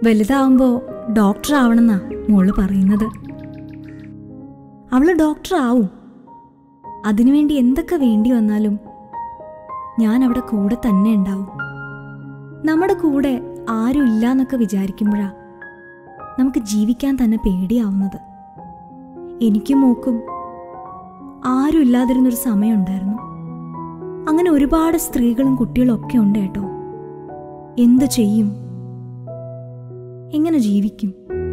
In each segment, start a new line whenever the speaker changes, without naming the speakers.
വലുതാവുമ്പോ doctor ആവണമെന്നാ മോള് പറയുന്നത് അവള് ഡോക്ടർ ആവും അതിനുവേണ്ടി എന്തൊക്കെ വേണ്ടി വന്നാലും ഞാൻ അവിടെ കൂടെ തന്നെ ഉണ്ടാവും നമ്മുടെ കൂടെ ആരും ഇല്ല എന്നൊക്കെ വിചാരിക്കുമ്പോഴാ നമുക്ക് ജീവിക്കാൻ തന്നെ പേടിയാവുന്നത് എനിക്കും മോക്കും ആരും ഇല്ലാതിരുന്നൊരു സമയമുണ്ടായിരുന്നു അങ്ങനെ ഒരുപാട് സ്ത്രീകളും കുട്ടികളും ഒക്കെ ഉണ്ട് കേട്ടോ എന്തു ചെയ്യും എങ്ങനെ ജീവിക്കും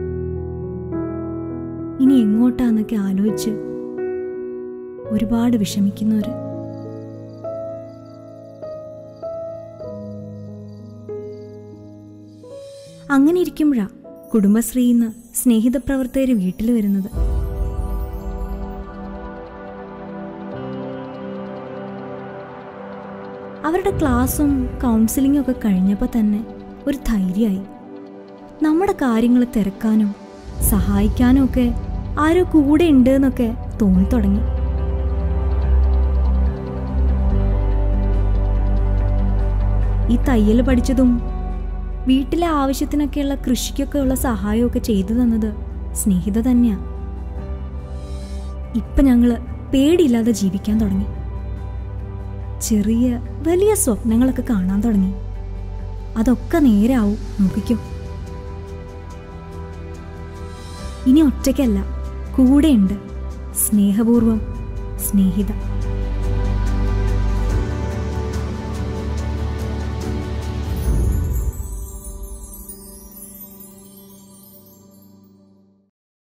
ഇനി എങ്ങോട്ടാന്നൊക്കെ ആലോചിച്ച് ഒരുപാട് വിഷമിക്കുന്നവര് അങ്ങനെ ഇരിക്കുമ്പോഴാ കുടുംബശ്രീന്ന് സ്നേഹിത പ്രവർത്തകർ വീട്ടിൽ വരുന്നത് അവരുടെ ക്ലാസ്സും കൗൺസിലിങ്ങും ഒക്കെ കഴിഞ്ഞപ്പോൾ തന്നെ ഒരു ധൈര്യമായി നമ്മുടെ കാര്യങ്ങൾ തിരക്കാനും സഹായിക്കാനും ഒക്കെ ആരോ കൂടെ ഉണ്ട് എന്നൊക്കെ തോന്നിത്തുടങ്ങി ഈ തയ്യൽ പഠിച്ചതും വീട്ടിലെ ആവശ്യത്തിനൊക്കെയുള്ള കൃഷിക്കൊക്കെ ഉള്ള സഹായമൊക്കെ ചെയ്തു തന്നത് സ്നേഹിത തന്നെയാ ഇപ്പൊ ഞങ്ങള് പേടിയില്ലാതെ ജീവിക്കാൻ തുടങ്ങി ചെറിയ വലിയ സ്വപ്നങ്ങളൊക്കെ കാണാൻ തുടങ്ങി അതൊക്കെ നേരാവും നോക്കിക്കോ ഇനി ഒറ്റയ്ക്കല്ല കൂടെയുണ്ട് സ്നേഹപൂർവം സ്നേഹിത